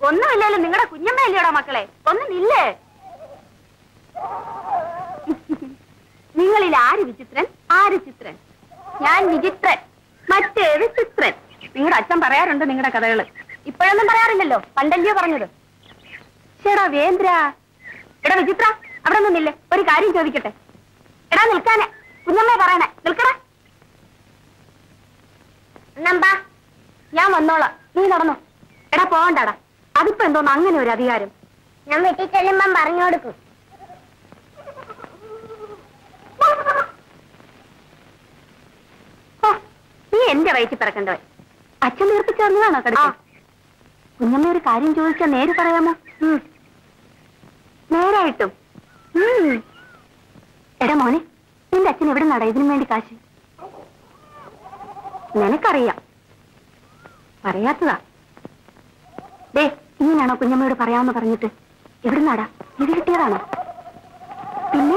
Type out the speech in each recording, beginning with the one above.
ഒന്നുമില്ലല്ലോ നിങ്ങളുടെ കുഞ്ഞമ്മയല്ലേടാ മക്കളെ ഒന്ന് നില്ലേ നിങ്ങളിൽ ആര് വിചിത്രൻ ആര് ചിത്രൻ ഞാൻ വിചിത്രൻ മറ്റേത് ചിത്രൻ നിങ്ങളുടെ അച്ഛൻ പറയാറുണ്ട് നിങ്ങളുടെ കഥകള് ഇപ്പോഴൊന്നും പറയാറില്ലല്ലോ പണ്ടല്ലയോ പറഞ്ഞത് ചേടാ വേന്ദ്ര എടാ വിചിത്ര അവിടെ നിന്നില്ലേ ഒരു കാര്യം ചോദിക്കട്ടെ എടാ നിൽക്കാനെ കുഞ്ഞമ്മേ പറയണേ നിൽക്കടാ നമ്പാ ഞാൻ വന്നോളാം നീ നടന്നോ എടാ പോവണ്ടാടാ അതിപ്പോ എന്തോന്ന് അങ്ങനെ ഒരു അധികാരം ഞാൻ വീട്ടിൽ ചെല്ലുമ്പം പറഞ്ഞു കൊടുക്കും ഓ, നീ എന്റെ വയറ്റിൽ പിറക്കണ്ടവൻ അച്ഛൻ നേർപ്പിച്ചു തന്നതാണോ കടുക്ക കുഞ്ഞമ്മ ഒരു കാര്യം ചോദിച്ചാൽ നേര് പറയാമോ ഉം. നേരായിട്ടും ഉം. എടാ മോനെ നിന്റെ അച്ഛൻ എവിടെ നടാ ഇതിനു വേണ്ടി കാശ് നിനക്കറിയാം പറയാത്തതാ ദേ ഇങ്ങനെയാണോ കുഞ്ഞമ്മയോട് പറയാമെന്ന് പറഞ്ഞിട്ട് എവിടെ നടാ ഇത് കിട്ടിയതാണോ പിന്നെ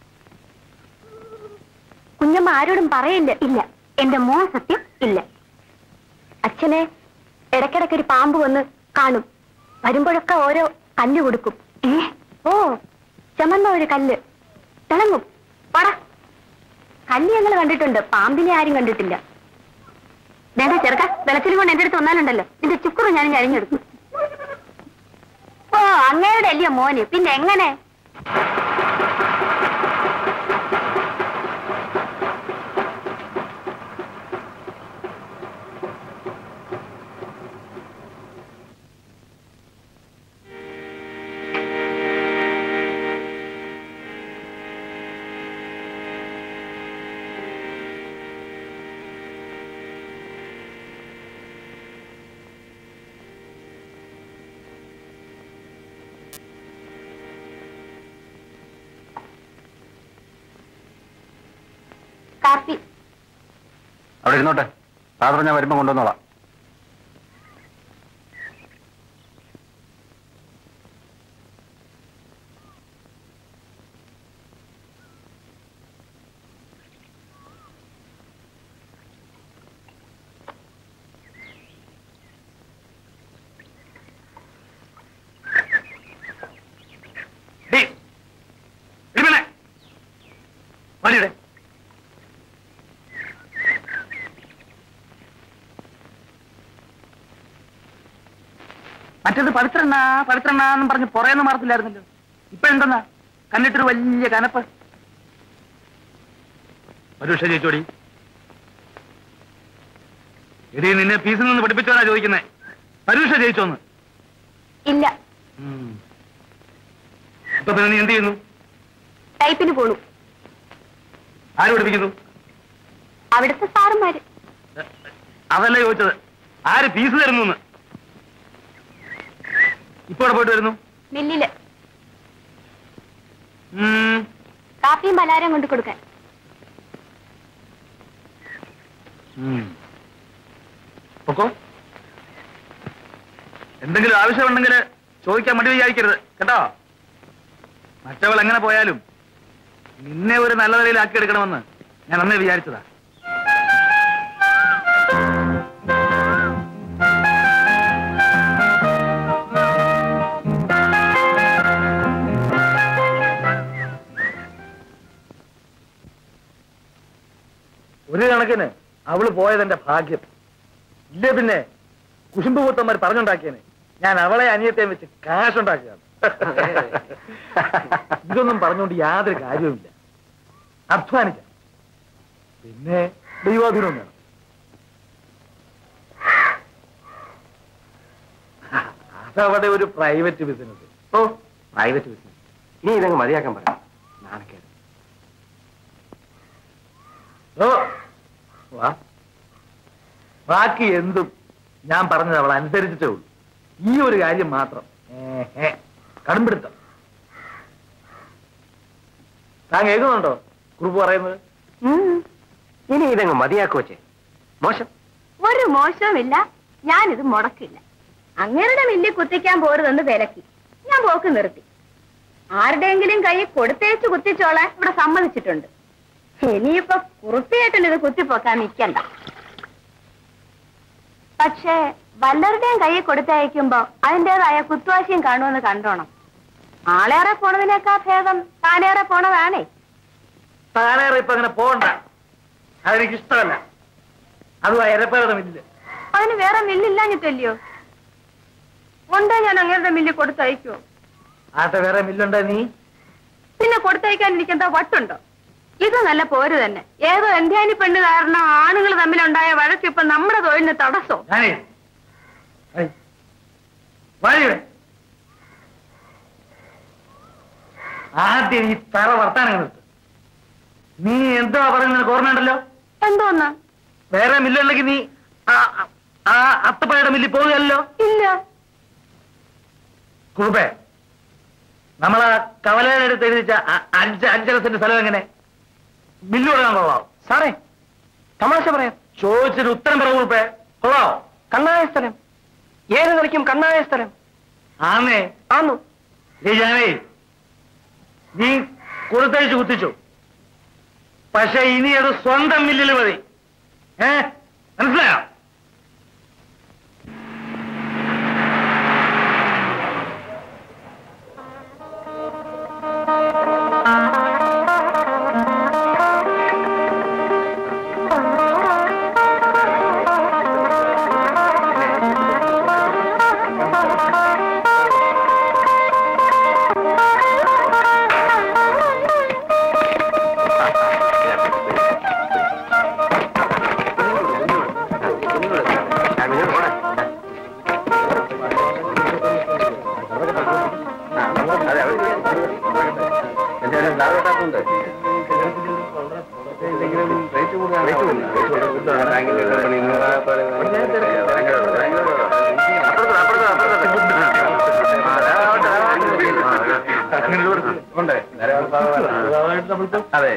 കുഞ്ഞമ്മ ആരോടും പറയില്ല ഇല്ല എന്റെ മോൻ സത്യം ഇല്ല അച്ഛനെ ഇടയ്ക്കിടയ്ക്ക് ഒരു പാമ്പ് വന്ന് കാണും വരുമ്പോഴൊക്കെ ഓരോ കല്ല് കൊടുക്കും ഏ ഓ ചമന്ന ഒരു കല്ല് തിളങ്ങും പട കല്ല് ഞങ്ങൾ കണ്ടിട്ടുണ്ട് പാമ്പിനെ ആരും കണ്ടിട്ടില്ല വേണ്ട ചെറുക്ക വെളച്ചിലും കൊണ്ട് എന്റെ അടുത്ത് വന്നാലുണ്ടല്ലോ നിന്റെ ചുക്കുറ് ഞാനും കഴിഞ്ഞെടുക്കും ഓ അങ്ങയുടെ അല്ലയോ മോന് പിന്നെ എങ്ങനെ കാപ്പി അവിടെ ഇരുന്നോട്ടെ ഫാദർ ഞാൻ വരുമ്പോ കൊണ്ടുവന്നോളാം ഡേയ്, ഇടിമേലെ. വാടിയുടെ. മറ്റേത് പവിത്രണ്ണ പവിത്രണ്ണ എന്നും പറഞ്ഞ് പുറയെന്ന് മാറത്തില്ലായിരുന്നല്ലോ ഇപ്പൊ എന്തെന്നാ കണ്ടിട്ടൊരു വലിയ കനപ്പ് പരീക്ഷ ജയിച്ചോടി എടി നിന്നെ ഫീസിൽ നിന്ന് പഠിപ്പിച്ചോനാ ചോദിക്കുന്നേ പരീക്ഷ ജയിച്ചോന്ന് ഇല്ല ഇപ്പൊ പിന്നെ നീ എന്ത് ചെയ്യുന്നു ടൈപ്പിന് പോണു ആര് പഠിപ്പിക്കുന്നു അവിടുത്തെ സാറുമാര് അതല്ല ചോദിച്ചത് ആര് ഫീസ് തരുന്നു ഇപ്പൊ ഇവിടെ പോയിട്ട് വരുന്നു മില്ലില് ഉം, കാപ്പിയും പലഹാരം കൊണ്ട് കൊടുക്കാൻ ഉം. പൊക്കോ എന്തെങ്കിലും ആവശ്യമുണ്ടെങ്കിൽ ചോദിക്കാൻ മടി വിചാരിക്കരുത് കേട്ടോ മറ്റവൾ എങ്ങനെ പോയാലും നിന്നെ ഒരു നല്ല നിലയിലാക്കി എടുക്കണമെന്ന് ഞാൻ അന്നേ വിചാരിച്ചതാ ഒരു കണക്കിന് അവള് പോയതെന്റെ ഭാഗ്യം ഇല്ലേ പിന്നെ കുശുമ്പുപൂത്തന്മാർ പറഞ്ഞുണ്ടാക്കിയനെ ഞാൻ അവളെ അനിയത്തെയും വെച്ച് കാശുണ്ടാക്കുകയാണ് ഇതൊന്നും പറഞ്ഞുകൊണ്ട് യാതൊരു കാര്യവുമില്ല അധ്വാനിക്കാം പിന്നെ ദൈവാധീനവും വേണം അതവിടെ ഒരു പ്രൈവറ്റ് ബിസിനസ് ഓ പ്രൈവറ്റ് ബിസിനസ് നീ ഇതങ്ങ് മതിയാക്കാൻ പറയാം നാണക്കേട് ഓ വാ ബാക്കി എന്തും ഞാൻ പറഞ്ഞത് അവൾ അനുസരിച്ചിട്ടേ ഉള്ളൂ ഈ ഒരു കാര്യം മാത്രം ഏഹേ, കടുംപിടുത്തം താൻ കേൾക്കുന്നുണ്ടോ കുറിപ്പ് പറയുന്നത് ഇനി ഇതങ്ങ് മതിയാക്കുവച്ചേ മോശം ഒരു മോശവുമില്ല ഞാനിത് മുടക്കില്ല അങ്ങേരുടെ മില്ലിൽ കുത്തിക്കാൻ പോരുതെന്ന് വിലക്കി ഞാൻ പോക്ക് നിർത്തി ആരുടെയെങ്കിലും കൈ കൊടുത്തേച്ച് കുത്തിച്ചോളാൻ ഇവിടെ സമ്മതിച്ചിട്ടുണ്ട് ഇനിയിപ്പോ കുറുപ്പിയേട്ടൻ ഇത് കുത്തിപ്പോക്കാൻ നിൽക്കണ്ട പക്ഷേ വല്ലവരുടെയും കയ്യിൽ കൊടുത്തയക്കുമ്പോ അതിന്റേതായ കുത്തുവാശിയും കാണുമെന്ന് കണ്ടോണം ആളേറെ പോണതിനേക്കാ ഭേദം താനേറെ പോണതാണേ താനേറെ ഇപ്പൊ അങ്ങനെ പോകണ്ട അതെനിക്ക് ഇഷ്ടമല്ല അതും എരപ്പേരുടെ മില്ല് അതിന് വേറെ മില്ലില്ലാഞ്ഞിട്ടല്ലയോ ഉണ്ടേ ഞാൻ അങ്ങനത്തെ മില്ലിൽ കൊടുത്തയക്കുവോ ആട്ടെ വേറെ മില്ലുണ്ടോ നീ പിന്നെ കൊടുത്തയക്കാൻ എനിക്കെന്താ വട്ടുണ്ടോ ഇത് നല്ല പോര് തന്നെ ഏതോ എന്ധ്യാനി പെണ്ണ് കാരണം ആണുങ്ങൾ തമ്മിലുണ്ടായ വഴക്ക് ഇപ്പൊ നമ്മുടെ തൊഴിലിന് തടസ്സോ ഞാനേ വഴിയുടെ ആദ്യം ഈ തറ വർത്താനം നിർത്ത് നീ എന്താ പറയുന്നത് നിനക്ക് ഓർമ്മയുണ്ടല്ലോ എന്തോന്ന് വേറെ മില്ലുണ്ടെങ്കിൽ നീ ആ ആ അത്തപ്പഴയുടെ മില്ലിൽ പോകുകയല്ലോ ഇല്ല കുറുപ്പേ നമ്മളാ കവലയുടെ അടുത്ത് എഴുതിച്ച അ- അഞ്ച് അഞ്ചര സെന്റ് സ്ഥലം എങ്ങനെ മില്ല് തുടങ്ങാൻ കൊള്ളാം സാറേ തമാശ പറയാം ചോദിച്ചിട്ട് ഉത്തരം പറ കുറുപ്പേ കൊള്ളാവോ കണ്ണായ സ്ഥലം ഏത് നിലയ്ക്കും കണ്ണായ സ്ഥലം ആന്നേ ആന്നു നീ ജാനേ നീ കൊടുത്തയച്ച് കുത്തിച്ചു പക്ഷെ ഇനി അത് സ്വന്തം മില്ലിൽ മതി ഏ മനസ്സിലായോ അതെ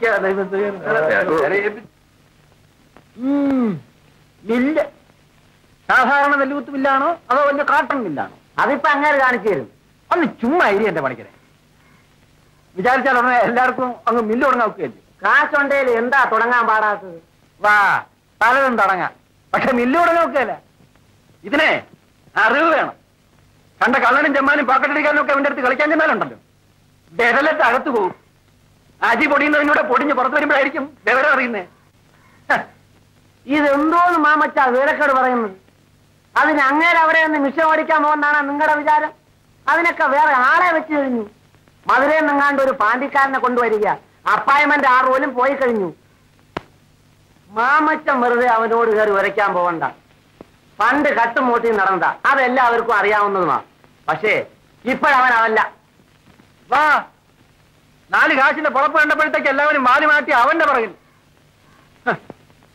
മില്ല് സാധാരണ നെല്ലുകുത്ത് മില്ലാണോ അതോ വലിയ കാട്ടൺ മില്ലാണോ അതിപ്പോ അങ്ങനെ കാണിച്ചു തരും ഒന്ന് ചുമ്മാ ഇരി എന്റെ പണിക്കരെ വിചാരിച്ചാൽ ഉടനെ എല്ലാവർക്കും അങ്ങ് മില്ല് തുടങ്ങാൻ ഒക്കെയല്ലേ കാശുണ്ടേല് എന്താ തുടങ്ങാൻ പാടാത്തത് വാ പലതും തുടങ്ങാം പക്ഷെ മില്ല് തുടങ്ങാൻ ഒക്കെയല്ല ഇതിനെ അറിവ് വേണം കണ്ട കള്ളനും ചെമ്മാനും പാക്കറ്റടിക്കാനും ഒക്കെ അവന്റെ അടുത്ത് കളിക്കാൻ ചെന്നാലുണ്ടല്ലോ വിരലത്ത് അകത്ത് പോകും അരി പൊടിയുന്നതിനൂടെ പൊടിഞ്ഞ് പുറത്ത് വരുമ്പോഴായിരിക്കും വിവരം അറിയുന്നേ ഹ, ഇതെന്തോന്ന് മാമച്ച വീരക്കേട് പറയുന്നത് അതിന് അങ്ങേരെ അവിടെ ഒന്ന് മിഷൻ ഓടിക്കാൻ പോകുന്നതാണ് നിങ്ങളുടെ വിചാരം അതിനൊക്കെ വേറെ ആളെ വെച്ച് കഴിഞ്ഞു മധുരയിൽ നിങ്ങാണ്ട് ഒരു പാണ്ടിക്കാരനെ കൊണ്ടുവരിക അപ്പായ്മെന്റ് ആ റോലും പോയി കഴിഞ്ഞു മാമച്ചൻ വെറുതെ അവനോട് കയറി ഉരയ്ക്കാൻ പോകണ്ട പണ്ട് കട്ടുമൂട്ടി നടന്നതാ അതെല്ലാവർക്കും അറിയാവുന്നതുമാ പക്ഷേ ഇപ്പോഴവൻ അവല്ല വാ നാല് കാശിന്റെ പുറപ്പ് കണ്ടപ്പോഴത്തേക്ക് എല്ലാവരും വാലി മാറ്റി അവന്റെ പറയും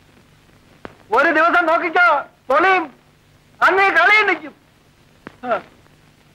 ഒരു ദിവസം നോക്കിക്കോ പൊളിയും അന്ന് ഈ കളിയും നിൽക്കും ഹ.